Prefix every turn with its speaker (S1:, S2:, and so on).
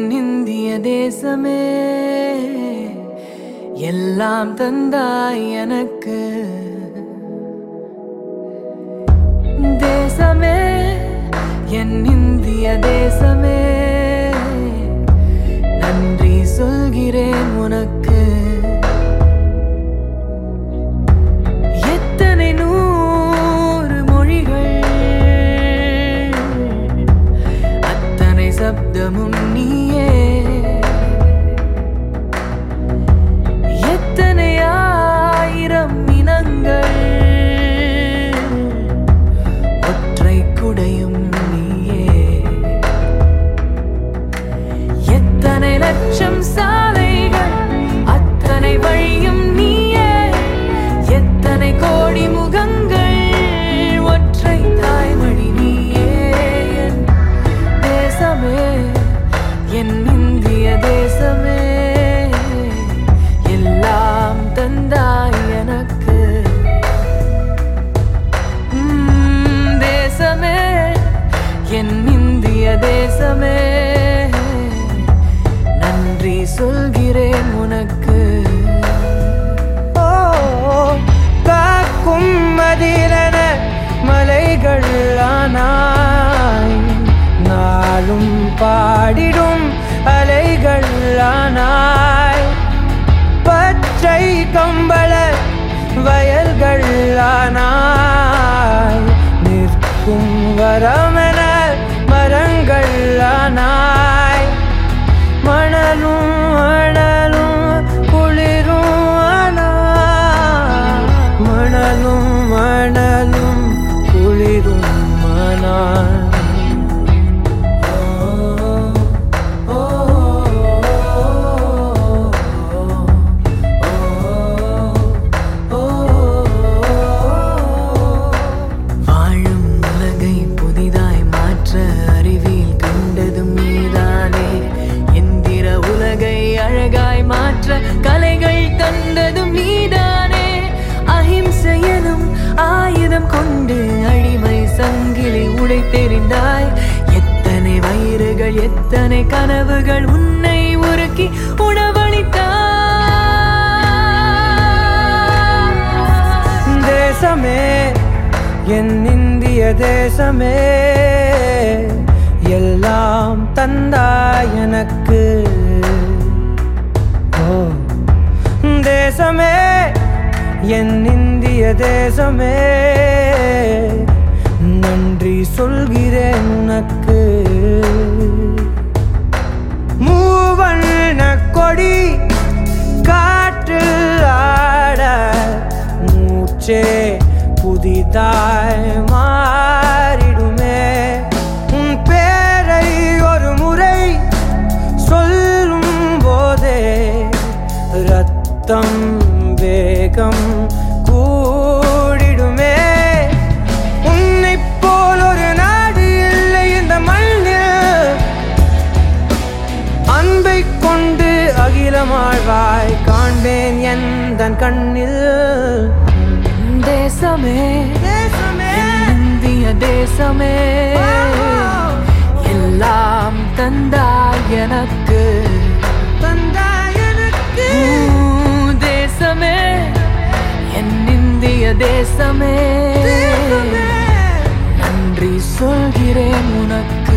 S1: இந்திய தேசமே எல்லாம் தந்தாய் எனக்கு தேசமே என் இந்திய தேசமே நன்றி சொல்கிறேன் உனக்கு எத்தனை நூறு மொழிகள் அத்தனை சப்தமும் நீயே எத்தனை ஆயிரம் இனங்கள் ஒற்றை குடையும் நீயே எத்தனை லட்சம் சாலைகள் அத்தனை வழியும் நீயே எத்தனை கோடி முகங்கள் ஒற்றை தாய்மொழி நீயே என் தேசமே என் இந்திய தேசமே எல்லாம் தந்தாய் எனக்கு உம், தேசமே என் இந்திய தேசமே நன்றி சொல்கிறேன் உனக்கு
S2: ஓ காக்கும் மதிலன மலைகள் ஆனாய் நாளும் பாடிடும் அலைகள் ஆனாய் பச்சை கம்பள வயல்கள் ஆனாய் நிற்கும் வரமென மரங்கள் ஆனாய் மணலும் மணலும் குளிரும் ஆனாய் மணலும் மணலும் குளிரும் ஆனாய்
S1: வாழும் உலகை புதிதாய் மாற்ற அறிவியல் கண்டதும் நீதானே எந்திர உலகை அழகாய் மாற்ற கலைகள் தந்ததும் நீதானே அஹிம்சையனும் ஆயுதம் கொண்டு அடிமை சங்கிலி உடை தெரிந்தாய் எத்தனை வயிறுகள் எத்தனை கனவுகள் உன்னை உருக்கி உணவளித்தாய்
S2: தேசமே என் இந்திய தேசமே எல்லாம் தந்தாய் எனக்கு ஓ தேசமே என் இந்திய தேசமே நன்றி சொல்கிறேன் உனக்கு மூவண்ண கொடி காற்றில் ஆட மூச்சே புதிதாய் மாறிடுமே உன் பேரை ஒரு முறை சொல்லும் போதே ரத்தம் வேகம் கூடிடுமே உன்னைப் போல் ஒரு நாடு இல்லை இந்த மண்ணில் அன்பை கொண்டு அகிலமாழ்வாய் காண்பேன் எந்தன் கண்ணில்
S1: தேசமே
S2: தேசமே
S1: என் இந்திய தேசமே எல்லாம் தந்தாய் எனக்கு
S2: தந்தாய் எனக்கு
S1: ஊ, தேசமே என் இந்திய தேசமே
S2: தேசமே.
S1: நன்றி சொல்கிறேன் உனக்கு